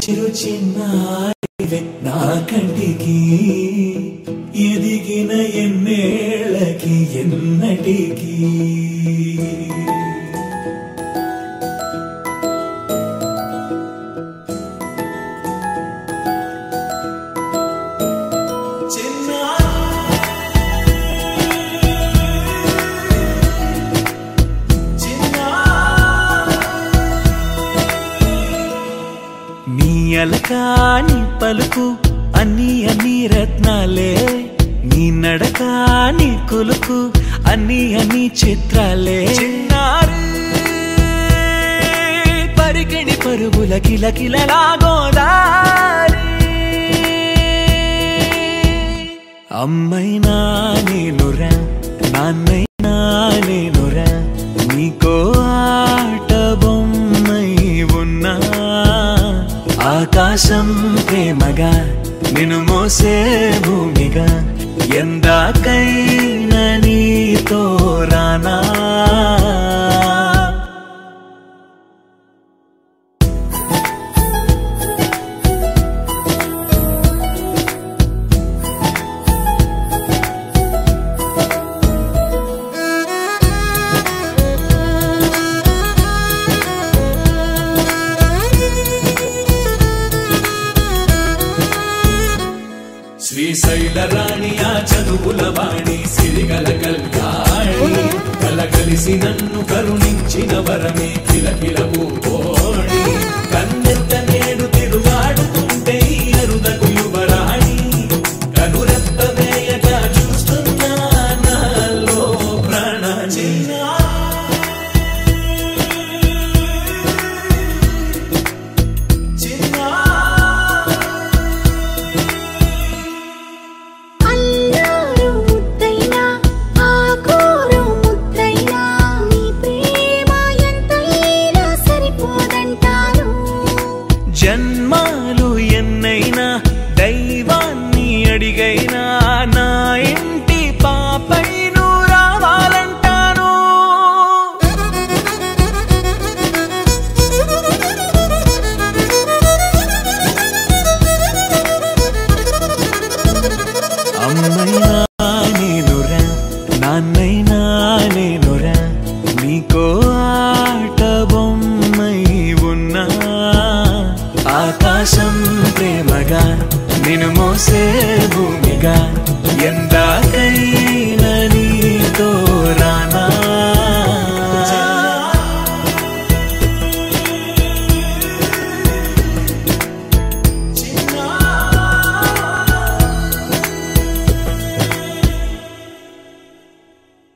చిరు చిన్నారివే నా కంటికి ఎదిగిన ఎన్నేళ్ళకి ఎన్నటికి నీ అలకాని పలుకు అన్ని అన్ని రత్నాలే నీ నడక నీ కులుకు అన్ని అన్ని చిత్రాలే చిన్నారు పరికిణి పరుగుల కిలకిలలాగోదారి అమ్మైనా నేనురా నాన్నైనా నేనురా నీకో ఆట బొమ్మై ఉన్నా ఆకాశం ప్రేమగా నిన్ను మోసే భూమిగా ఎందాకైనా నీతో రానా శ్రీశైల రాణి ఆ చదువుల వాణి సిరిగల కల్యాణి కలగలిసి నన్ను కరుణించిన వరమే కిలకిల పూకోణి కన్నెత్త నేడు తిరుగాడుతుంటే ఈ అరుదకు యువరాణి కనురెప్ప వేయక చూస్తున్నా నాలో ప్రాణ అల్లారు ముద్దైనా ఆకూరు ముద్దైనా నీ ప్రేమ ఎంతైనా సరిపోదంటాను జన్మాలు ఎన్నైనా దైవాన్ని అడిగైనా నా ఇంటి పాపై నువ్వు రావాలంటాను అమ్మైనా నేనురా నాన్నైనా నేనురా నీకో ఆట బొమ్మై ఉన్నా ఆకాశం ప్రేమగా నిన్ను మోసే భూమిగా ఎందాకై